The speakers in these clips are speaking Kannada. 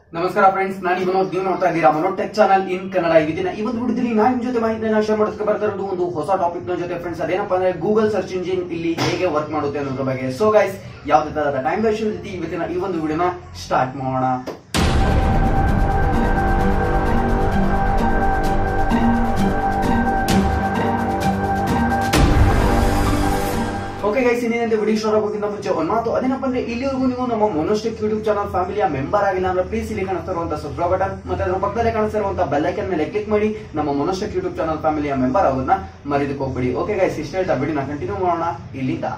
ನಮಸ್ಕಾರ ಫ್ರೆಂಡ್ಸ್ ನಾನು ವಿನೋದ್ ನೀವು ನೋಡ್ತಾ ಇದ್ದೀರಾ ಮನೋಟ್ ಟೆಕ್ ಚಾನಲ್ ಇನ್ ಕನ್ನಡ ಇದನ್ನ ಈ ಒಂದು ವಿಡಿಯೋದಲ್ಲಿ ನಾನು ನಿಮ್ ಜೊತೆ ಮಾಹಿತಿನ ಶೇರ್ ಮಾಡೋದಕ್ಕೆ ಬರ್ತಾ ಇರೋದು ಒಂದು ಹೊಸ ಟಾಪಿಕ್ ನ ಜೊತೆ ಫ್ರೆಂಡ್ಸ್ ಅದೇನಪ್ಪ ಅಂದ್ರೆ ಗೂಗಲ್ ಸರ್ಚ್ ಇಂಜಿನ್ ಇಲ್ಲಿ ಹೇಗೆ ವರ್ಕ್ ಮಾಡುತ್ತೆ ಅನ್ನೋದ್ರ ಬಗ್ಗೆ ಸೊ ಗೈಸ್ ಯಾವುದೇ ತರಹದ ಟೈಮ್ ವೇಸ್ಟ್ ರೀತಿ ಇವತ್ತಿನ ಈ ಒಂದು ವಿಡಿಯೋನ ಸ್ಟಾರ್ಟ್ ಮಾಡೋಣ ಓಕೆ ಗೈಸ್ ಇನ್ನೇನಂತೆ ವಿಡಿಯೋ ಸ್ಟಾರ್ಟ್ ಆಗೋಕ್ಕಿಂತ ಮುಂಚೆ ಒಂದು ಮಾತು ಅದೇನಪ್ಪ ಅಂದ್ರೆ ಇಲ್ಲಿವರೆಗೂ ನೀವು ನಮ್ಮ ಮೊನೋಸ್ಟಿಕ್ ಯೂಟ್ಯೂಬ್ ಚಾನಲ್ ಫ್ಯಾಮಿಲಿಯ ಮೆಂಬರ್ ಆಗಿಲ್ಲ ಅಂದ್ರೆ ಪ್ಲೀಸ್ ಇಲ್ಲಿ ಕಾಣಿಸ್ತಾ ಇರುವಂತ ಸಬ್ಸ್ಕ್ರೈಬ್ ಬಟನ್ ಮತ್ತೆ ಅದರ ಪಕ್ಕದಲ್ಲೇ ಕಾಣಿಸ್ತಾ ಇರುವಂತ ಬೆಲ್ ಐಕನ್ ಮೇಲೆ ಕ್ಲಿಕ್ ಮಾಡಿ ನಮ್ಮ ಮೊನೋಸ್ಟಿಕ್ ಯೂಟ್ಯೂಬ್ ಚಾನಲ್ ಫ್ಯಾಮಿಲಿಯ ಮೆಂಬರ್ ಆಗೋದನ್ನ ಮರಿದಕ್ಕೆ ಹೋಗ್ಬಿಡಿ ಓಕೆ ಗೈಸ್ ಇಷ್ಟ ಹೇಳ್ತಾ ಬಿಡಿ ನಾ ಕಂಟಿನ್ಯೂ ಮಾಡೋಣ ಇಲ್ಲಿಂದ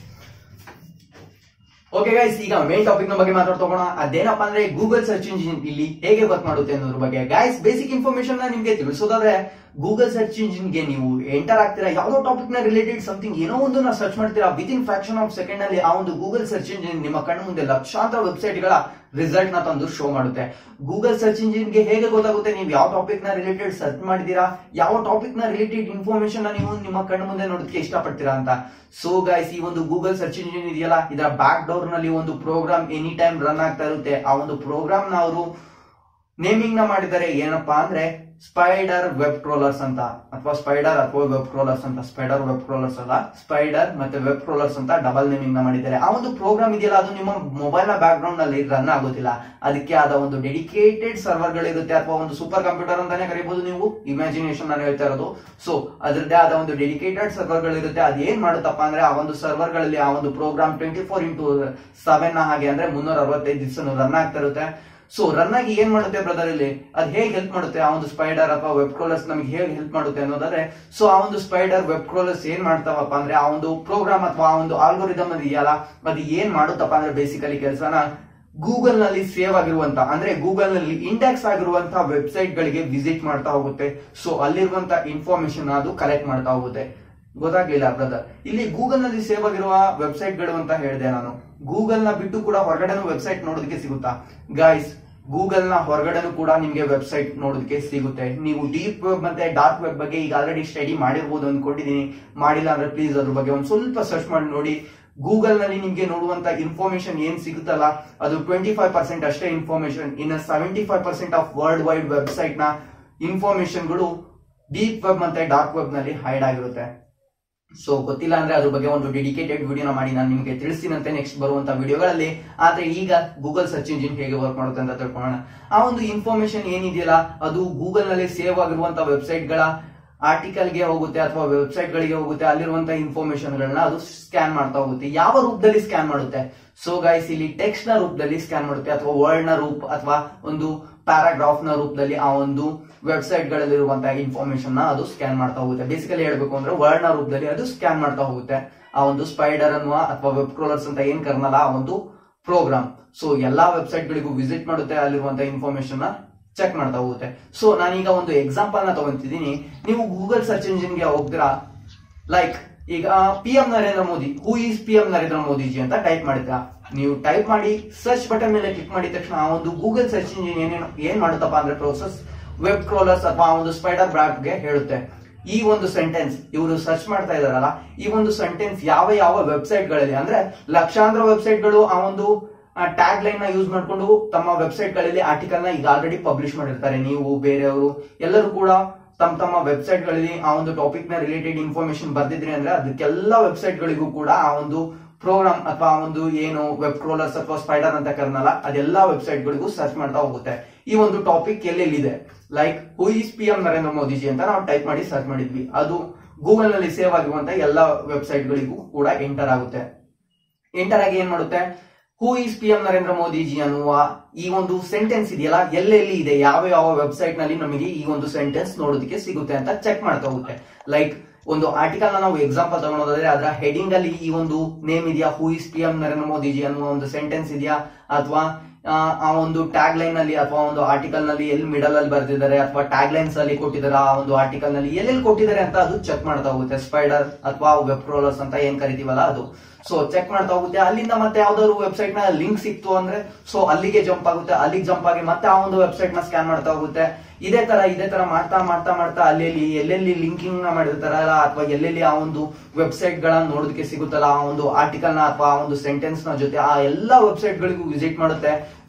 ಓಕೆ ಗೈಸ್ ಈಗ ಮೇನ್ ಟಾಪಿಕ್ ನ ಬಗ್ಗೆ ಮಾತಾಡ್ತಾ ಹೋಗೋಣ ಅದೇನಪ್ಪ ಅಂದ್ರೆ ಗೂಗಲ್ ಸರ್ಚ್ ಇಂಜಿನ್ ಇಲ್ಲಿ ಹೇಗೆ ವರ್ಕ್ ಮಾಡುತ್ತೆ ಅನ್ನೋದ್ರ ಬಗ್ಗೆ ಗೈಸ್ ಬೇಸಿಕ್ ಇನ್ಫಾರ್ಮೇಶನ್ ನ ನಿಮ್ಗೆ ತಿಳಿಸೋದಾದ್ರೆ ಗೂಗಲ್ ಸರ್ಚ್ ಇಂಜಿನ್ ಗೆ ನೀವು ಎಂಟರ್ ಆಗ್ತೀರಾ ಯಾವ್ದೋ ಟಾಪಿಕ್ ನ ರಿಲೇಟೆಡ್ ಸಮಥಿಂಗ್ ಏನೋ ಒಂದು ಸರ್ಚ್ ಮಾಡ್ತೀರಾ within fraction of second ಅಲ್ಲಿ ಆ ಒಂದು ಗೂಗಲ್ ಸರ್ಚ್ ಇಂಜಿನ್ ನಿಮ್ಮ ಕಣ್ಣು ಮುಂದೆ ಲಕ್ಷಾಂತರ ವೆಬ್ಸೈಟ್ ಗಳ ರಿಸಲ್ಟ್ ನ ತಂದು ಶೋ ಮಾಡುತ್ತೆ ಗೂಗಲ್ ಸರ್ಚ್ ಇಂಜಿನ್ ಗೆ ಹೇಗೆ ಗೊತ್ತಾಗುತ್ತೆ ನೀವು ಯಾವ ಟಾಪಿಕ್ ನ ರಿಲೇಟೆಡ್ ಸರ್ಚ್ ಮಾಡಿದೀರಾ ಯಾವ ಟಾಪಿಕ್ ನ ರಿಲೇಟೆಡ್ ಇನ್ಫಾರ್ಮೇಶನ್ ನ ನೀವು ನಿಮ್ಮ ಕಣ್ಣು ಮುಂದೆ ನೋಡೋದಕ್ಕೆ ಇಷ್ಟಪಡ್ತೀರಾ ಅಂತ ಸೊ ಗೈಸ್ ಈ ಒಂದು ಗೂಗಲ್ ಸರ್ಚ್ ಇಂಜಿನ್ ಇದೆಯಲ್ಲ ಇದರ ಬ್ಯಾಕ್ ಡೋರ್ ನಲ್ಲಿ ಒಂದು ಪ್ರೋಗ್ರಾಮ್ ಎನಿ ಟೈಮ್ ರನ್ ಆಗ್ತಾ ಇರುತ್ತೆ ಆ ಒಂದು ಪ್ರೋಗ್ರಾಮ್ ನ ಅವರು ನೇಮಿಂಗ್ ನ ಮಾಡಿದ್ದಾರೆ ಏನಪ್ಪಾ ಅಂದ್ರೆ ಸ್ಪೈಡರ್ ವೆಬ್ ಕ್ರೋಲರ್ಸ್ ಅಂತ ಅಥವಾ ಸ್ಪೈಡರ್ ಅಥವಾ ವೆಬ್ ಕ್ರೋಲರ್ಸ್ ಅಂತ ಸ್ಪೈಡರ್ ವೆಬ್ ಕ್ರೋಲರ್ಸ್ ಅಲ್ಲ ಸ್ಪೈಡರ್ ಮತ್ತೆ ವೆಬ್ ಕ್ರೋಲರ್ಸ್ ಅಂತ ಡಬಲ್ ನೇಮಿಂಗ್ ನ ಮಾಡಿದ್ದಾರೆ ಆ ಒಂದು ಪ್ರೋಗ್ರಾಮ್ ಇದೆಯಲ್ಲ ಅದು ನಿಮ್ಮ ಮೊಬೈಲ್ ನ ಬ್ಯಾಕ್ ಗ್ರೌಂಡ್ ನಲ್ಲಿ ರನ್ ಆಗೋದಿಲ್ಲ ಅದಕ್ಕೆ ಆದ ಒಂದು ಡೆಡಿಕೇಟೆಡ್ ಸರ್ವರ್ ಗಳಿರುತ್ತೆ ಅಥವಾ ಒಂದು ಸೂಪರ್ ಕಂಪ್ಯೂಟರ್ ಅಂತಾನೆ ಕರಿಬಹುದು ನೀವು ಇಮ್ಯಾಜಿನೇಷನ್ ನಾನು ಹೇಳ್ತಾ ಇರೋದು ಸೊ ಅದರದ್ದೇ ಆದ ಒಂದು ಡೆಡಿಕೇಟೆಡ್ ಸರ್ವರ್ ಗಳಿರುತ್ತೆ ಅದು ಏನ್ ಮಾಡುತ್ತಪ್ಪ ಅಂದ್ರೆ ಆ ಒಂದು ಸರ್ವರ್ ಗಳಲ್ಲಿ ಆ ಒಂದು program twenty four into seven ಹಾಗೆ ಅಂದ್ರೆ ಮುನ್ನೂರ ಅರವತ್ತೈದು ದಿವಸ ರನ್ ಆಗ್ತಾ ಇರುತ್ತೆ ಸೊ ರನ್ ಆಗಿ ಏನ್ ಮಾಡುತ್ತೆ ಬ್ರದರ್ ಇಲ್ಲಿ ಅದು ಹೇಗೆ ಹೆಲ್ಪ್ ಮಾಡುತ್ತೆ ಆ ಒಂದು ಸ್ಪೈಡರ್ ಅಥವಾ ವೆಬ್ ಕ್ರೋಲರ್ಸ್ ನಮಗೆ ಹೇಗೆ ಹೆಲ್ಪ್ ಮಾಡುತ್ತೆ ಅನ್ನೋದಾದ್ರೆ ಸೊ ಆ ಒಂದು ಸ್ಪೈಡರ್ ವೆಬ್ ಕ್ರೋಲರ್ಸ್ ಏನ್ ಮಾಡ್ತಾವಪ್ಪ ಅಂದ್ರೆ ಆ ಒಂದು ಪ್ರೋಗ್ರಾಮ್ ಅಥವಾ ಆ ಒಂದು ಆಲ್ಗೋರಿದಮ್ ಇದೆಯಲ್ಲ ಅದು ಏನ್ ಮಾಡುತ್ತಪ್ಪ ಅಂದ್ರೆ ಬೇಸಿಕಲಿ ಕೆಲಸನ ಗೂಗಲ್ ನಲ್ಲಿ ಸೇವ್ ಆಗಿರುವಂತ ಅಂದ್ರೆ ಗೂಗಲ್ ನಲ್ಲಿ ಇಂಡೆಕ್ಸ್ ಆಗಿರುವಂತಹ ವೆಬ್ಸೈಟ್ ಗಳಿಗೆ ವಿಸಿಟ್ ಮಾಡ್ತಾ ಹೋಗುತ್ತೆ ಸೊ ಅಲ್ಲಿರುವಂತ ಇನ್ಫಾರ್ಮೇಶನ್ ಅದು ಕಲೆಕ್ಟ್ ಮಾಡ್ತಾ ಹೋಗುತ್ತೆ ಗೊತ್ತಾಗ್ಲಿಲ್ಲ ಬ್ರದರ್ ಇಲ್ಲಿ ಗೂಗಲ್ ನಲ್ಲಿ ಸೇವ್ ಆಗಿರುವ ವೆಬ್ಸೈಟ್ ಗಳು ಅಂತ ಹೇಳಿದೆ ನಾನು ಗೂಗಲ್ ನ ಬಿಟ್ಟು ಕೂಡ ಹೊರಗಡೆನೂ ವೆಬ್ಸೈಟ್ ನೋಡೋದಕ್ಕೆ ಸಿಗುತ್ತಾ ಗೈಸ್ ಗೂಗಲ್ ನ ಹೊರಗಡೆನೂ ಕೂಡ ನಿಮ್ಗೆ ವೆಬ್ಸೈಟ್ ನೋಡೋದಕ್ಕೆ ಸಿಗುತ್ತೆ ನೀವು ಡೀಪ್ ವೆಬ್ ಮತ್ತೆ ಡಾರ್ಕ್ ವೆಬ್ ಬಗ್ಗೆ ಈಗ ಆಲ್ರೆಡಿ ಸ್ಟಡಿ ಮಾಡಿರ್ಬೋದು ಅನ್ಕೊಂಡಿದೀನಿ ಮಾಡಿಲ್ಲ ಅಂದ್ರೆ ಪ್ಲೀಸ್ ಅದ್ರ ಬಗ್ಗೆ ಒಂದ್ ಸ್ವಲ್ಪ ಸರ್ಚ್ ಮಾಡಿ ನೋಡಿ ಗೂಗಲ್ ನಲ್ಲಿ ನಿಮ್ಗೆ ನೋಡುವಂತ ಇನ್ಫಾರ್ಮೇಶನ್ ಏನ್ ಸಿಗುತ್ತಲ್ಲ ಅದು ಟ್ವೆಂಟಿ ಫೈವ್ ಪರ್ಸೆಂಟ್ ಅಷ್ಟೇ ಇನ್ಫಾರ್ಮೇಶನ್ ಇನ್ನು seventy five percent of world wide website ನ ಇನ್ಫಾರ್ಮೇಶನ್ ಗಳು ಡೀಪ್ ವೆಬ್ ಮತ್ತೆ ಡಾರ್ಕ್ ವೆಬ್ ನಲ್ಲಿ ಹೈಡ್ ಆಗಿರುತ್ತೆ ಸೊ ಗೊತ್ತಿಲ್ಲ ಅಂದ್ರೆ ಅದ್ರ ಬಗ್ಗೆ ಒಂದು ಡೆಡಿಕೇಟೆಡ್ ವಿಡಿಯೋನ ಮಾಡಿ ನಾನು ನಿಮಗೆ ತಿಳಿಸ್ತೀನಂತೆ ನೆಕ್ಸ್ಟ್ ಬರುವಂತ ವಿಡಿಯೋಗಳಲ್ಲಿ ಆದ್ರೆ ಈಗ ಗೂಗಲ್ ಸರ್ಚ್ ಇಂಜಿನ್ ಹೇಗೆ ವರ್ಕ್ ಮಾಡುತ್ತೆ ಅಂತ ತಿಳ್ಕೊಳ್ಳೋಣ ಆ ಒಂದು ಇನ್ಫಾರ್ಮೇಶನ್ ಏನಿದೆಯಲ್ಲ ಅದು ಗೂಗಲ್ ನಲ್ಲಿ ಸೇವ್ ಆಗಿರುವಂತ ವೆಬ್ಸೈಟ್ ಗಳ ಆರ್ಟಿಕಲ್ ಗೆ ಹೋಗುತ್ತೆ ಅಥವಾ ವೆಬ್ಸೈಟ್ ಗಳಿಗೆ ಹೋಗುತ್ತೆ ಅಲ್ಲಿರುವಂತ ಇನ್ಫಾರ್ಮೇಶನ್ ಗಳನ್ನ ಅದು ಸ್ಕ್ಯಾನ್ ಮಾಡ್ತಾ ಹೋಗುತ್ತೆ ಯಾವ ರೂಪದಲ್ಲಿ ಸ್ಕ್ಯಾನ್ ಮಾಡುತ್ತೆ ಸೊ ಗೈಸ್ ಇಲ್ಲಿ ಟೆಕ್ಸ್ಟ್ ನ ರೂಪದಲ್ಲಿ ಸ್ಕ್ಯಾನ್ ಮಾಡುತ್ತೆ ಅಥವಾ ವರ್ಡ್ ನ ರೂಪ ಅಥವಾ ಒಂದು ಪ್ಯಾರಾಗ್ರಾಫ್ ನ ರೂಪದಲ್ಲಿ ಆ ಒಂದು ವೆಬ್ಸೈಟ್ ಗಳಲ್ಲಿರುವಂತಹ ಇನ್ಫಾರ್ಮೇಶನ್ ನ ಅದು ಸ್ಕ್ಯಾನ್ ಮಾಡ್ತಾ ಹೋಗುತ್ತೆ ಬೇಸಿಕಲಿ ಹೇಳ್ಬೇಕು ಅಂದ್ರೆ ವರ್ಡ್ ನ ರೂಪದಲ್ಲಿ ಅದು ಸ್ಕ್ಯಾನ್ ಮಾಡ್ತಾ ಹೋಗುತ್ತೆ ಆ ಒಂದು ಸ್ಪೈಡರ್ ಅನ್ನುವ ಅಥವಾ ವೆಬ್ ಕ್ರೋಲರ್ಸ್ ಅಂತ ಏನ್ ಕರ್ನಲ್ಲ ಆ ಒಂದು ಪ್ರೋಗ್ರಾಮ್ ಸೊ ಎಲ್ಲಾ ವೆಬ್ಸೈಟ್ ಗಳಿಗೂ ವಿಸಿಟ್ ಮಾಡುತ್ತೆ ಅಲ್ಲಿರುವಂತಹ ಇನ್ಫಾರ್ಮೇಶನ್ ನ ಚೆಕ್ ಮಾಡ್ತಾ ಹೋಗುತ್ತೆ ಸೊ ನಾನೀಗ ಒಂದು ಎಕ್ಸಾಂಪಲ್ ನ ತಗೊಂತಿದ್ದೀನಿ ನೀವು ಗೂಗಲ್ ಸರ್ಚ್ ಇಂಜಿನ್ ಗೆ ಹೋಗ್ತೀರಾ ಲೈಕ್ ಈಗ P M Narendra Modi who is P M Narendra Modiji ಅಂತ ಟೈಪ್ ಮಾಡಿದ್ರಾ ನೀವು ಟೈಪ್ ಮಾಡಿ ಸರ್ಚ್ ಬಟನ್ ಮೇಲೆ ಕ್ಲಿಕ್ ಮಾಡಿದ ತಕ್ಷಣ ಆ ಒಂದು ಗೂಗಲ್ ಸರ್ಚ್ ಇಂಜಿನ್ ಏನೇನು ಏನ್ ಮಾಡುತ್ತಪ್ಪ ಅಂದ್ರೆ ಪ್ರೋಸೆಸ್ ವೆಬ್ ಕ್ರೋಲರ್ಸ್ ಅಥವಾ ಆ ಒಂದು ಸ್ಪೈಡರ್ ಬ್ರಾಡ್ ಗೆ ಹೇಳುತ್ತೆ ಈ ಒಂದು ಸೆಂಟೆನ್ಸ್ ಇವರು ಸರ್ಚ್ ಮಾಡ್ತಾ ಇದಾರಲ್ಲ ಈ ಒಂದು ಸೆಂಟೆನ್ಸ್ ಯಾವ ಯಾವ ವೆಬ್ಸೈಟ್ ಗಳಲ್ಲಿ ಅಂದ್ರೆ ಲಕ್ಷಾಂತರ ವೆಬ್ಸೈಟ್ ಗಳು ಆ ಒಂದು ಟ್ಯಾಗ್ ಲೈನ್ ನ ಯೂಸ್ ಮಾಡ್ಕೊಂಡು ತಮ್ಮ ವೆಬ್ಸೈಟ್ ಗಳಲ್ಲಿ ಆರ್ಟಿಕಲ್ ನ ಈಗ ಆಲ್ರೆಡಿ ಪಬ್ಲಿಷ್ ಮಾಡಿರ್ತಾರೆ ನೀವು ಬೇರೆಯವರು ಎಲ್ಲರೂ ಕೂಡ ತಮ್ಮ ತಮ್ಮ ವೆಬ್ಸೈಟ್ ಗಳಲ್ಲಿ ಆ ಒಂದು ಟಾಪಿಕ್ ನ ರಿಲೇಟೆಡ್ ಇನ್ಫಾರ್ಮೇಶನ್ ಬರ್ದಿದ್ರಿ ಅಂದ್ರೆ ಅದಕ್ಕೆಲ್ಲ ವೆಬ್ಸೈಟ್ ಗಳಿಗೂ ಕೂಡ ಆ ಒಂದು ಪ್ರೋಗ್ರಾಮ್ ಅಥವಾ ಆ ಒಂದು ಏನು ವೆಬ್ ಕ್ರೋಲರ್ಸ್ ಅಥವಾ ಸ್ಪೈಡರ್ ಅಂತ ಕರ್ನಲ್ಲ ಅದೆಲ್ಲಾ ವೆಬ್ಸೈಟ್ ಗಳಿಗೂ ಸರ್ಚ್ ಮಾಡ್ತಾ ಹೋಗುತ್ತೆ ಈ ಒಂದು ಟಾಪಿಕ್ ಎಲ್ಲೆಲ್ಲಿದೆ like who is P M Narendra Modiji ಅಂತ ನಾವು ಟೈಪ್ ಮಾಡಿ ಸರ್ಚ್ ಮಾಡಿದ್ವಿ ಅದು ಗೂಗಲ್ ನಲ್ಲಿ ಸೇವ್ ಆಗಿರುವಂತಹ ಎಲ್ಲಾ ವೆಬ್ಸೈಟ್ ಗಳಿಗೂ ಕೂಡ ಎಂಟರ್ ಆಗುತ್ತೆ ಎಂಟರ್ ಆಗಿ ಏನ್ ಮಾಡುತ್ತೆ who is P M Narendra Modiji ಅನ್ನುವ ಈ ಒಂದು ಸೆಂಟೆನ್ಸ್ ಇದೆಯಲ್ಲ ಎಲ್ಲೆಲ್ಲಿ ಇದೆ ಯಾವ ಯಾವ ವೆಬ್ಸೈಟ್ ನಲ್ಲಿ ನಮಗೆ ಈ ಒಂದು ಸೆಂಟೆನ್ಸ್ ನೋಡೋದಕ್ಕೆ ಸಿಗುತ್ತೆ ಅಂತ ಚೆಕ್ ಮಾಡ್ತಾ ಹೋಗುತ್ತೆ ಲೈಕ್ ಒಂದು ಆರ್ಟಿಕಲ್ ನ ನಾವು ಎಕ್ಸಾಂಪಲ್ ತಗೊಳೋದಾದ್ರೆ ಅದರ ಹೆಡಿಂಗ್ ಅಲ್ಲಿ ಈ ಒಂದು ನೇಮ್ ಇದೆಯಾ who is P M Narendra Modiji ಅನ್ನುವ ಒಂದು ಸೆಂಟೆನ್ಸ್ ಇದೆಯಾ ಅಥವಾ ಆ ಒಂದು ಟ್ಯಾಗ್ ಲೈನ್ ನಲ್ಲಿ ಅಥವಾ ಒಂದು ಆರ್ಟಿಕಲ್ ನಲ್ಲಿ ಎಲ್ಲಿ ಮಿಡಲ್ ಅಲ್ಲಿ ಬರ್ದಿದ್ದಾರೆ ಅಥವಾ ಟ್ಯಾಗ್ ಲೈನ್ಸ್ ಅಲ್ಲಿ ಕೊಟ್ಟಿದ್ದಾರೆ ಆ ಒಂದು ಆರ್ಟಿಕಲ್ ನಲ್ಲಿ ಎಲ್ಲೆಲ್ಲಿ ಕೊಟ್ಟಿದ್ದಾರೆ ಅಂತ ಅದು ಚೆಕ್ ಮಾಡ್ತಾ ಹೋಗುತ್ತೆ ಸ್ಪೈಡರ್ ಅಥವಾ ವೆಬ್ ಕ್ರೋಲರ್ಸ್ ಅಂತ ಏನ್ ಕರಿತೀವಲ್ಲ ಅದು ಸೊ ಚೆಕ್ ಮಾಡ್ತಾ ಹೋಗುತ್ತೆ ಅಲ್ಲಿಂದ ಮತ್ತೆ ಯಾವ್ದಾದ್ರು ವೆಬ್ಸೈಟ್ ನ ಲಿಂಕ್ ಸಿಕ್ತು ಅಂದ್ರೆ ಸೊ ಅಲ್ಲಿಗೆ ಜಂಪ್ ಆಗುತ್ತೆ ಅಲ್ಲಿಗೆ ಜಂಪ್ ಆಗಿ ಮತ್ತೆ ಆ ಒಂದು ವೆಬ್ಸೈಟ್ ನ ಸ್ಕ್ಯಾನ್ ಮಾಡ್ತಾ ಹೋಗುತ್ತೆ ಇದೇ ತರ ಇದೇ ತರ ಮಾಡ್ತಾ ಮಾಡ್ತಾ ಮಾಡ್ತಾ ಅಲ್ಲೆಲ್ಲಿ ಎಲ್ಲೆಲ್ಲಿ ಲಿಂಕಿಂಗ್ ನ ಮಾಡಿರ್ತಾರಲ್ಲ ಅಥವಾ ಎಲ್ಲೆಲ್ಲಿ ಆ ಒಂದು ವೆಬ್ಸೈಟ್ ಗಳನ್ನ ನೋಡೋದಕ್ಕೆ ಸಿಗುತ್ತಲ್ಲ ಆ ಒಂದು ಆರ್ಟಿಕಲ್ ನ ಅಥವಾ ಆ ಒಂದು ಸೆಂಟೆನ್ಸ್ ನ ಜೊತೆ ಆ ಎಲ್ಲಾ ವೆಬ್ಸೈಟ್ ಗಳಿಗೂ ವಿಸಿಟ್ ಮಾಡುತ್ತೆ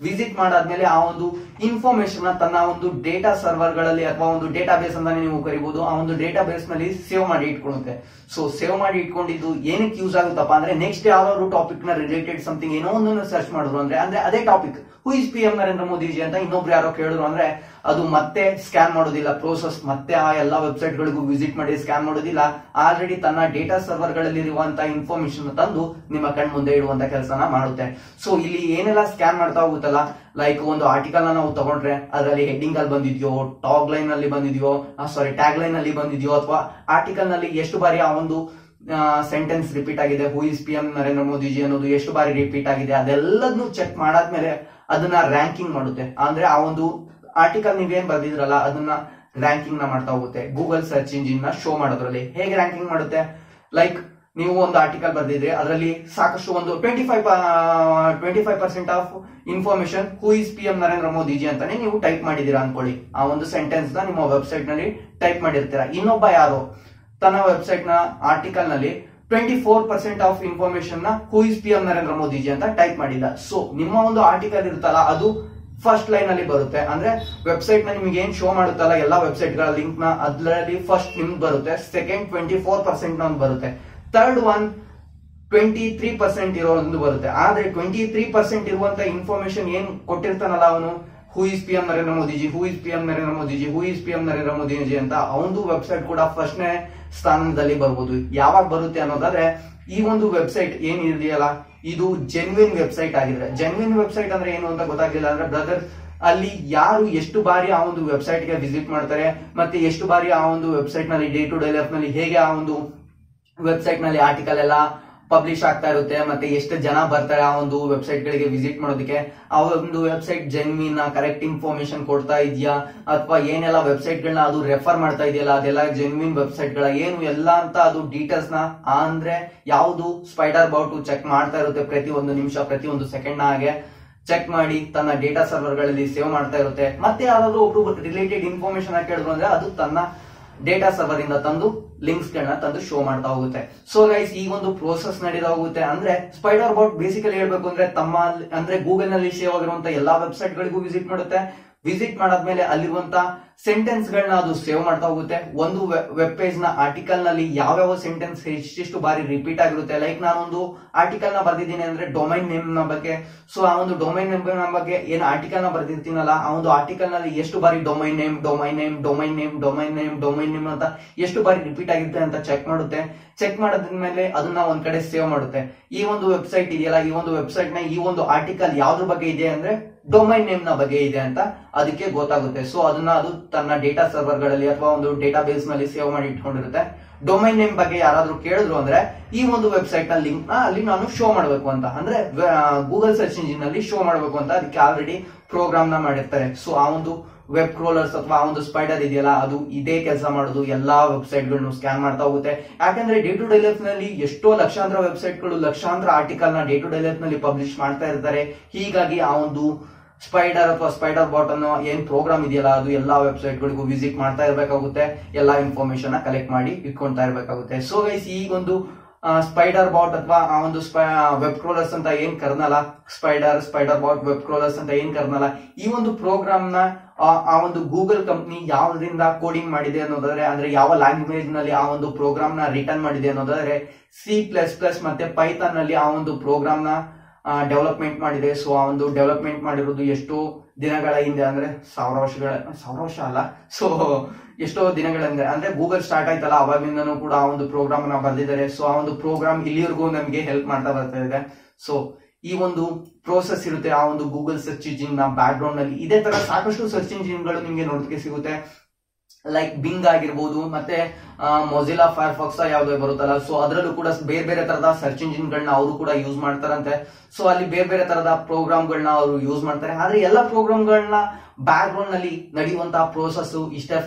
ವಿಸಿಟ್ ಮಾಡಾದ್ಮೇಲೆ ಆ ಒಂದು ಇನ್ಫಾರ್ಮೇಶನ್ ತನ್ನ ಒಂದು ಡೇಟಾ ಸರ್ವರ್ ಗಳಲ್ಲಿ ಅಥವಾ ಒಂದು ಡೇಟಾ ಬೇಸ್ ಅಂತಾನೆ ನೀವು ಕರಿಬಹುದು ಆ ಒಂದು ಡೇಟಾ ಬೇಸ್ ನಲ್ಲಿ ಸೇವ್ ಮಾಡಿ ಇಟ್ಕೊಳ್ಳುತ್ತೆ ಸೊ ಸೇವ್ ಮಾಡಿ ಇಟ್ಕೊಂಡಿದ್ದು ಏನಕ್ಕೆ ಯೂಸ್ ಆಗುತ್ತಪ್ಪ ಅಂದ್ರೆ ನೆಕ್ಸ್ಟ್ ಯಾವ್ದಾದ್ರು ಟಾಪಿಕ್ ನ ರಿಲೇಟೆಡ್ ಸಮಥಿಂಗ್ ಏನೋ ಒಂದನ್ನು ಸರ್ಚ್ ಮಾಡಿದ್ರು ಅಂದ್ರೆ ಅಂದ್ರೆ ಅದೇ topic who is P M Narendra Modiji ಅಂತ ಇನ್ನೊಬ್ರು ಯಾರೋ ಕೇಳಿದ್ರು ಅಂದ್ರೆ ಅದು ಮತ್ತೆ ಸ್ಕ್ಯಾನ್ ಮಾಡೋದಿಲ್ಲ ಪ್ರೋಸೆಸ್ ಮತ್ತೆ ಆ ಎಲ್ಲಾ ವೆಬ್ಸೈಟ್ ಗಳಿಗೂ ವಿಸಿಟ್ ಮಾಡಿ ಸ್ಕ್ಯಾನ್ ಮಾಡೋದಿಲ್ಲ ಆಲ್ರೆಡಿ ತನ್ನ ಡೇಟಾ ಸರ್ವರ್ ಗಳಲ್ಲಿ ಇರುವಂತಹ ಇನ್ಫಾರ್ಮೇಶನ್ ತಂದು ನಿಮ್ಮ ಕಣ್ ಮುಂದೆ ಇಡುವಂತ ಕೆಲಸನ ಮಾಡುತ್ತೆ ಸೊ ಇಲ್ಲಿ ಏನೆಲ್ಲ ಸ್ಕ್ಯಾನ್ ಮಾಡ್ತಾ ಹೋಗುತ್ತಲ್ಲ ಲೈಕ್ ಒಂದು ಆರ್ಟಿಕಲ್ ನಾವು ತಗೊಂಡ್ರೆ ಅದರಲ್ಲಿ ಹೆಡ್ಡಿಂಗ್ ಅಲ್ಲಿ ಬಂದಿದ್ಯೋ ಟಾಗ್ ಲೈನ್ ಅಲ್ಲಿ ಬಂದಿದ್ಯೋ ಸಾರಿ ಟ್ಯಾಗ್ ಲೈನ್ ಅಲ್ಲಿ ಬಂದಿದ್ಯೋ ಅಥವಾ ಆರ್ಟಿಕಲ್ ನಲ್ಲಿ ಎಷ್ಟು ಬಾರಿ ಆ ಒಂದು ಸೆಂಟೆನ್ಸ್ ರಿಪೀಟ್ ಆಗಿದೆ who is P M Narendra Modiji ಅನ್ನೋದು ಎಷ್ಟು ಬಾರಿ ರಿಪೀಟ್ ಆಗಿದೆ ಅದೆಲ್ಲದನ್ನು ಚೆಕ್ ಮಾಡಾದ್ಮೇಲೆ ಅದನ್ನ ರ್ಯಾಂಕಿಂಗ್ ಮಾಡುತ್ತೆ ಅಂದ್ರೆ ಆ ಒಂದು ಆರ್ಟಿಕಲ್ ನೀವೇನ್ ಬರ್ದಿದ್ರಲ್ಲ ಅದನ್ನ ರ್ಯಾಂಕಿಂಗ್ ನ ಮಾಡ್ತಾ ಹೋಗುತ್ತೆ ಗೂಗಲ್ ಸರ್ಚ್ ಇಂಜಿನ್ ನ ಶೋ ಮಾಡೋದ್ರಲ್ಲಿ ಹೇಗೆ ರ್ಯಾಂಕಿಂಗ್ ಮಾಡುತ್ತೆ ಲೈಕ್ ನೀವು ಒಂದು ಆರ್ಟಿಕಲ್ ಬರ್ದಿದ್ರೆ ಅದರಲ್ಲಿ ಸಾಕಷ್ಟು ಒಂದು twenty five twenty five percent of information who is P M Narendra Modiji ಅಂತಾನೆ ನೀವು ಟೈಪ್ ಮಾಡಿದೀರಾ ಅನ್ಕೊಳ್ಳಿ ಆ ಒಂದು ಸೆಂಟೆನ್ಸ್ ನ ನಿಮ್ಮ ವೆಬ್ಸೈಟ್ ನಲ್ಲಿ ಟೈಪ್ ಮಾಡಿರ್ತೀರಾ ಇನ್ನೊಬ್ಬ ಯಾರು ತನ್ನ ವೆಬ್ಸೈಟ್ ನ ಆರ್ಟಿಕಲ್ ನಲ್ಲಿ twenty four percent of information ನ who is P M Narendra Modiji ಅಂತ ಟೈಪ್ ಮಾಡಿಲ್ಲ ಸೊ ನಿಮ್ಮ ಒಂದು ಆರ್ಟಿಕಲ್ ಇರುತ್ತಲ್ಲ ಅದು ಫಸ್ಟ್ ಲೈನ್ ಅಲ್ಲಿ ಬರುತ್ತೆ ಅಂದ್ರೆ ವೆಬ್ಸೈಟ್ ನ ನಿಮ್ಗೆ ಏನ್ ಶೋ ಮಾಡುತ್ತಲ್ಲ ಎಲ್ಲಾ ವೆಬ್ಸೈಟ್ ಗಳ ಲಿಂಕ್ ನ ಅದರಲ್ಲಿ ಫಸ್ಟ್ ನಿಮ್ಗೆ ಬರುತ್ತೆ ಸೆಕೆಂಡ್ ಟ್ವೆಂಟಿ ಫೋರ್ ಪರ್ಸೆಂಟ್ ನ ಬರುತ್ತೆ third one twenty three percent ಇರೋ ಒಂದು ಬರುತ್ತೆ ಆದ್ರೆ ಟ್ವೆಂಟಿ ತ್ರೀ ಪರ್ಸೆಂಟ್ ಇರುವಂತ ಇನ್ಫಾರ್ಮೇಶನ್ ಏನ್ ಕೊಟ್ಟಿರ್ತಾನಲ್ಲ ಅವನು who is P M Narendra Modiji who is P M Narendra Modiji who is P M Narendra Modiji ಅಂತ ಅವನದು ವೆಬ್ಸೈಟ್ ಕೂಡ ಫಸ್ಟ್ನೇ ಸ್ಥಾನದಲ್ಲಿ ಬರ್ಬೋದು ಯಾವಾಗ ಬರುತ್ತೆ ಅನ್ನೋದಾದ್ರೆ ಈ ಒಂದು ವೆಬ್ಸೈಟ್ ಏನ್ ಇದೆಯಲ್ಲ ಇದು ಜೆನ್ವಿನ್ ವೆಬ್ಸೈಟ್ ಆಗಿದ್ರೆ ಜೆನ್ವಿನ್ ವೆಬ್ಸೈಟ್ ಅಂದ್ರೆ ಏನು ಅಂತ ಗೊತ್ತಾಗ್ಲಿಲ್ಲ ಅಂದ್ರೆ ಬ್ರದರ್ ಅಲ್ಲಿ ಯಾರು ಎಷ್ಟು ಬಾರಿ ಆ ಒಂದು ವೆಬ್ಸೈಟ್ ಗೆ ವಿಸಿಟ್ ಮಾಡ್ತಾರೆ ಮತ್ತೆ ಎಷ್ಟು ಬಾರಿ ಆ ಒಂದು ವೆಬ್ಸೈಟ್ ನಲ್ಲಿ ಡೇ ಟು ಡೇ ಲೈಫ್ ನಲ್ಲಿ ಹೇಗೆ ಆ ಒಂದು ವೆಬ್ಸೈಟ್ ನಲ್ಲಿ ಆರ್ಟಿಕಲ್ ಎಲ್ಲ ಪಬ್ಲಿಷ್ ಆಗ್ತಾ ಇರುತ್ತೆ ಮತ್ತೆ ಎಷ್ಟು ಜನ ಬರ್ತಾರೆ ಆ ಒಂದು ವೆಬ್ಸೈಟ್ ಗಳಿಗೆ ವಿಸಿಟ್ ಮಾಡೋದಕ್ಕೆ ಆ ಒಂದು ವೆಬ್ಸೈಟ್ ಜೆನ್ವಿನ್ ಕರೆಕ್ಟ್ ಇನ್ಫಾರ್ಮೇಶನ್ ಕೊಡ್ತಾ ಇದೆಯಾ ಅಥವಾ ಏನೆಲ್ಲ ವೆಬ್ಸೈಟ್ ಗಳನ್ನ ಅದು ರೆಫರ್ ಮಾಡ್ತಾ ಇದೆಯಲ್ಲ ಅದೆಲ್ಲ ಜೆನ್ವಿನ್ ವೆಬ್ಸೈಟ್ ಗಳ ಏನು ಎಲ್ಲ ಅಂತ ಅದು ಡೀಟೇಲ್ಸ್ ನ ಅಂದ್ರೆ ಯಾವುದು ಸ್ಪೈಡರ್ ಬೌಟ್ ಚೆಕ್ ಮಾಡ್ತಾ ಇರುತ್ತೆ ಪ್ರತಿ ಒಂದು ನಿಮಿಷ ಪ್ರತಿ ಒಂದು ಸೆಕೆಂಡ್ ಹಾಗೆ ಚೆಕ್ ಮಾಡಿ ತನ್ನ ಡೇಟಾ ಸರ್ವರ್ ಗಳಲ್ಲಿ ಸೇವ್ ಮಾಡ್ತಾ ಇರುತ್ತೆ ಮತ್ತೆ ಯಾವ್ದಾದ್ರು ಒಬ್ರು ರಿಲೇಟೆಡ್ ಇನ್ಫಾರ್ಮೇಶನ್ ಕೇಳಿದ್ರು ಅಂದ್ರೆ ಅದು ತನ್ನ ಡೇಟಾ ಸರ್ವರ್ ಇಂದ ತಂದು ಲಿಂಕ್ಸ್ ಗಳನ್ನ ತಂದು ಶೋ ಮಾಡ್ತಾ ಹೋಗುತ್ತೆ ಸೊ ಗೈಸ್ ಈ ಒಂದು ಪ್ರೋಸೆಸ್ ನಡೀತಾ ಹೋಗುತ್ತೆ ಅಂದ್ರೆ ಸ್ಪೈಡರ್ ಬೋಟ್ ಬೇಸಿಕಲಿ ಹೇಳ್ಬೇಕು ಅಂದ್ರೆ ತಮ್ಮ ಅಂದ್ರೆ ಗೂಗಲ್ ನಲ್ಲಿ ಸೇವ್ ಆಗಿರುವಂತ ಎಲ್ಲಾ ವೆಬ್ಸೈಟ್ ಗಳಿಗೂ ವಿಸಿಟ್ ಮಾಡುತ್ತೆ ವಿಸಿಟ್ ಮಾಡಾದ್ಮೇಲೆ ಅಲ್ಲಿರುವಂತ ಸೆಂಟೆನ್ಸ್ ಗಳನ್ನ ಅದು ಸೇವ್ ಮಾಡ್ತಾ ಹೋಗುತ್ತೆ ಒಂದು ವೆಬ್ ಪೇಜ್ ನ ಆರ್ಟಿಕಲ್ ನಲ್ಲಿ ಯಾವ್ಯಾವ ಸೆಂಟೆನ್ಸ್ ಎಷ್ಟೆಷ್ಟು ಬಾರಿ ರಿಪೀಟ್ ಆಗಿರುತ್ತೆ ಲೈಕ್ ನಾನೊಂದು ಆರ್ಟಿಕಲ್ ನ ಬರ್ದಿದ್ದೀನಿ ಅಂದ್ರೆ ಡೊಮೈನ್ ನೇಮ್ ನ ಬಗ್ಗೆ ಸೊ ಆ ಒಂದು ಡೊಮೈನ್ ನೇಮ್ ನ ಬಗ್ಗೆ ಏನ್ ಆರ್ಟಿಕಲ್ ನ ಬರ್ದಿರ್ತೀನಲ್ಲ ಆ ಒಂದು ಆರ್ಟಿಕಲ್ ನಲ್ಲಿ ಎಷ್ಟು ಬಾರಿ domain name domain name domain name domain name domain name ಅಂತ ಎಷ್ಟು ಬಾರಿ ರಿಪೀಟ್ ಆಗಿರುತ್ತೆ ಅಂತ ಚೆಕ್ ಮಾಡುತ್ತೆ ಚೆಕ್ ಮಾಡಾದ್ಮೇಲೆ ಅದನ್ನ ಒಂದ್ ಕಡೆ ಸೇವ್ ಮಾಡುತ್ತೆ ಈ ಒಂದು ವೆಬ್ಸೈಟ್ ಇದೆಯಲ್ಲ ಈ ಒಂದು ವೆಬ್ಸೈಟ್ ನ ಈ ಒಂದು ಆರ್ಟಿಕಲ್ ಯಾವ್ದ್ರ ಬಗ್ಗೆ ಇದೆ ಅಂದ್ರೆ ಡೊಮೈನ್ ನೇಮ್ ನ ಬಗ್ಗೆ ಇದೆ ಅಂತ ಅದಕ್ಕೆ ಗೊತ್ತಾಗುತ್ತೆ ಸೊ ಅದನ್ನ ಅದು ತನ್ನ ಡೇಟಾ ಸರ್ವರ್ ಗಳಲ್ಲಿ ಅಥವಾ ಒಂದು ಡೇಟಾ ಬೇಸ್ ನಲ್ಲಿ ಸೇವ್ ಮಾಡಿ ಇಟ್ಕೊಂಡಿರುತ್ತೆ ಡೊಮೈನ್ ನೇಮ್ ಬಗ್ಗೆ ಯಾರಾದ್ರೂ ಕೇಳಿದ್ರು ಅಂದ್ರೆ ಈ ಒಂದು ವೆಬ್ಸೈಟ್ ನ ಲಿಂಕ್ ನ ಅಲ್ಲಿ ನಾನು ಶೋ ಮಾಡಬೇಕು ಅಂತ ಅಂದ್ರೆ ಗೂಗಲ್ ಸರ್ಚ್ ಇಂಜಿನ್ ನಲ್ಲಿ ಶೋ ಮಾಡಬೇಕು ಅಂತ ಅದಕ್ಕೆ ಆಲ್ರೆಡಿ ಪ್ರೋಗ್ರಾಮ್ ನ ಮಾಡಿರ್ತಾರೆ ಸೊ ಆ ಒಂದು ವೆಬ್ ಕ್ರೋಲರ್ಸ್ ಅಥವಾ ಆ ಒಂದು ಸ್ಪೈಡರ್ ಇದೆಯಲ್ಲ ಅದು ಇದೇ ಕೆಲಸ ಮಾಡೋದು ಎಲ್ಲಾ ವೆಬ್ಸೈಟ್ ಗಳನ್ನು ಸ್ಕ್ಯಾನ್ ಮಾಡ್ತಾ ಹೋಗುತ್ತೆ ಯಾಕಂದ್ರೆ ಡೇ ಟು ಡೇ ಲೈಫ್ ನಲ್ಲಿ ಎಷ್ಟೋ ಲಕ್ಷಾಂತರ ವೆಬ್ಸೈಟ್ ಗಳು ಲಕ್ಷಾಂತರ ಆರ್ಟಿಕಲ್ ನ ಡೇ ಟು ಡೇ ಲೈಫ್ ನಲ್ಲಿ ಪಬ್ಲಿಷ್ ಮಾಡ್ತಾ ಇರ್ತಾರೆ ಹೀಗಾಗಿ ಆ ಒಂದು ಸ್ಪೈಡರ್ ಅಥವಾ ಸ್ಪೈಡರ್ ಬಾಟ್ ಅನ್ನೋ ಏನ್ ಪ್ರೋಗ್ರಾಮ್ ಇದೆಯಲ್ಲ ಅದು ಎಲ್ಲಾ ವೆಬ್ಸೈಟ್ ಗಳಿಗೂ ವಿಸಿಟ್ ಮಾಡ್ತಾ ಇರಬೇಕಾಗುತ್ತೆ ಎಲ್ಲಾ ಇನ್ಫಾರ್ಮೇಶನ್ ಕಲೆಕ್ಟ್ ಮಾಡಿ ಇಟ್ಕೊಂತಾ ಇರಬೇಕಾಗುತ್ತೆ ಸೊ ಗೈಸ್ ಈ ಒಂದು ಸ್ಪೈಡರ್ ಬಾಟ್ ಅಥವಾ ಆ ಒಂದು ವೆಬ್ ಕ್ರೋಲರ್ಸ್ ಅಂತ ಏನ್ ಕರ್ನಲ್ಲ spider spider bot web crawlers ಅಂತ ಏನ್ ಕರ್ನಲ್ಲ ಈ ಒಂದು ಪ್ರೋಗ್ರಾಮ್ ನ ಆ ಒಂದು ಗೂಗಲ್ ಕಂಪ್ನಿ ಯಾವ್ದ್ರಿಂದ ಕೋಡಿಂಗ್ ಮಾಡಿದೆ ಅನ್ನೋದಾದ್ರೆ ಅಂದ್ರೆ ಯಾವ ಲ್ಯಾಂಗ್ವೇಜ್ ನಲ್ಲಿ ಆ ಒಂದು ಪ್ರೋಗ್ರಾಮ್ ನ ರಿಟರ್ನ್ ಮಾಡಿದೆ ಅನ್ನೋದಾದ್ರೆ ಸಿ ಪ್ಲಸ್ ಪ್ಲಸ್ ಮತ್ತೆ ಪೈಥಾನ್ ನಲ್ಲಿ ಆ ಒಂದು ಪ್ರೋಗ್ರಾಮ್ ನ ಡೆವಲಪ್ಮೆಂಟ್ ಮಾಡಿದೆ ಸೊ ಆ ಒಂದು ಡೆವಲಪ್ಮೆಂಟ್ ಮಾಡಿರೋದು ಎಷ್ಟೋ ದಿನಗಳ ಹಿಂದೆ ಅಂದ್ರೆ ಸಾವಿರ ವರ್ಷಗಳ ಸಾವಿರ ವರ್ಷ ಅಲ್ಲ ಸೊ ಎಷ್ಟೋ ದಿನಗಳ ಹಿಂದೆ ಅಂದ್ರೆ ಗೂಗಲ್ ಸ್ಟಾರ್ಟ್ ಆಯ್ತಲ್ಲ ಅವಾಗಿಂದನೂ ಕೂಡ ಆ ಒಂದು ಪ್ರೋಗ್ರಾಮ್ ನ ಬರ್ದಿದ್ದಾರೆ ಸೊ ಆ ಒಂದು ಪ್ರೋಗ್ರಾಮ್ ಇಲ್ಲಿವರೆಗೂ ನಮಗೆ ಹೆಲ್ಪ್ ಮಾಡ್ತಾ ಬರ್ತಾ ಇದೆ ಸೊ ಈ ಒಂದು ಪ್ರೋಸೆಸ್ ಇರುತ್ತೆ ಆ ಒಂದು ಗೂಗಲ್ ಸರ್ಚ್ ಇಂಜಿನ್ ನ ಬ್ಯಾಕ್ ಗ್ರೌಂಡ್ ನಲ್ಲಿ ಇದೇ ತರ ಸಾಕಷ್ಟು ಸರ್ಚ್ ಇಂಜಿನ್ ಗಳು ನಿಮ್ಗೆ ನೋಡೋದಕ್ಕೆ ಸಿಗುತ್ತೆ ಲೈಕ್ ಬಿಂಗ್ ಆಗಿರ್ಬೋದು ಮತ್ತೆ ಮೊಜಿಲಾ ಫೈರ್ ಫಾಕ್ಸ್ ಯಾವ್ದು ಬರುತ್ತಲ್ಲ ಸೊ ಅದರಲ್ಲೂ ಕೂಡ ಬೇರೆ ಬೇರೆ ತರದ ಸರ್ಚ್ ಇಂಜಿನ್ ಗಳನ್ನ ಅವರು ಕೂಡ ಯೂಸ್ ಮಾಡ್ತಾರಂತೆ ಸೊ ಅಲ್ಲಿ ಬೇರೆ ಬೇರೆ ತರದ ಪ್ರೋಗ್ರಾಮ್ ಗಳನ್ನ ಅವರು ಯೂಸ್ ಮಾಡ್ತಾರೆ ಆದ್ರೆ ಎಲ್ಲ ಪ್ರೋಗ್ರಾಮ್ ಗಳನ್ನ ಬ್ಯಾಕ್ ಗ್ರೌಂಡ್ ನಲ್ಲಿ ನಡೆಯುವಂತಹ ಪ್ರೋಸೆಸ್ ಇಷ್ಟೇ ಫ್ರೆಂಡ್ಸ್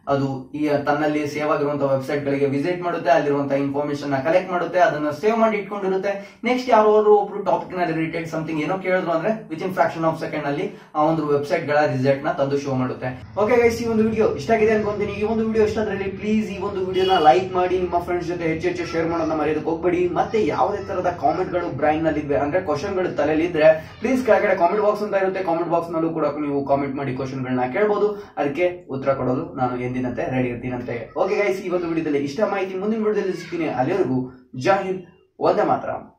ಅದು ಈ ತನ್ನಲ್ಲಿ ಸೇವ್ ಆಗಿರುವಂತಹ ವೆಬ್ಸೈಟ್ ಗಳಿಗೆ ವಿಸಿಟ್ ಮಾಡುತ್ತೆ ಅಲ್ಲಿರುವಂತಹ ಇನ್ಫಾರ್ಮೇಶನ್ ನ ಕಲೆಕ್ಟ್ ಮಾಡುತ್ತೆ ಅದನ್ನ ಸೇವ್ ಮಾಡಿ ಇಟ್ಕೊಂಡಿರುತ್ತೆ ನೆಕ್ಸ್ಟ್ ಯಾರು ಒಬ್ರು ಟಾಪಿಕ್ ನ ರಿಲೇಟೆಡ್ ಸಮಥಿಂಗ್ ಏನೋ ಕೇಳಿದ್ರು ಅಂದ್ರೆ within fraction of second ಅಲ್ಲಿ ಆ ಒಂದು ವೆಬ್ಸೈಟ್ ಗಳ ರಿಸಲ್ಟ್ ನ ತಂದು ಶೋ ಮಾಡುತ್ತೆ ಓಕೆ ಗೈಸ್ ಈ ಒಂದು ವಿಡಿಯೋ ಇಷ್ಟ ಆಗಿದೆ ಅನ್ಕೊಂತೀನಿ ಈ ಒಂದು ವಿಡಿಯೋ ಇಷ್ಟ ಆದ್ರೆ ಪ್ಲೀಸ್ ಈ ಒಂದು ವಿಡಿಯೋನ ಲೈಕ್ ಮಾಡಿ ನಿಮ್ಮ ಫ್ರೆಂಡ್ಸ್ ಜೊತೆ ಹೆಚ್ಚು ಹೆಚ್ಚು ಶೇರ್ ಮಾಡೋದನ್ನ ಮರೆಯೋದಕ್ಕೆ ಹೋಗ್ಬೇಡಿ ಮತ್ತೆ ಯಾವುದೇ ತರದ ಕಾಮೆಂಟ್ ಗಳು ಬ್ರೈನ್ ನಲ್ಲಿ ಇದ್ವೆ ಅಂದ್ರೆ ಕ್ವಶನ್ ಗಳು ತಲೆಯಲ್ಲಿ ಇದ್ರೆ ಪ್ಲೀಸ್ ಕೆಳಗಡೆ ಕಾಮೆಂಟ್ ಬಾಕ್ಸ್ ಅಂತ ಇರುತ್ತೆ ಕಾಮೆಂಟ್ ಬಾಕ್ಸ್ ನಲ್ಲೂ ಕೂಡ ನೀವು ಕಾಮೆಂಟ್ ಮಾಡಿ ಕ್ವಶನ್ ಗಳನ್ನ ಕೇಳಬಹುದು ಅದಕ್ಕೆ ಉತ್ತರ ಕೊಡೋದು ನಾನು ಎಂದಿನಂತೆ ರೆಡಿ ಇರ್ತೀನಂತೆ ಓಕೆ ಗೈಸ್ ಈ ಒಂದು ವಿಡಿಯೋದಲ್ಲಿ ಇಷ್ಟ ಮಾಹಿತಿ ಮುಂದಿನ ವಿಡಿಯೋದಲ್ಲಿ ಸಿಗ್ತೀನಿ ಅಲ್ಲಿವರೆಗೂ ಜೈ ಹಿಂದ್ ಒಂದೇ ಮಾತ್ರ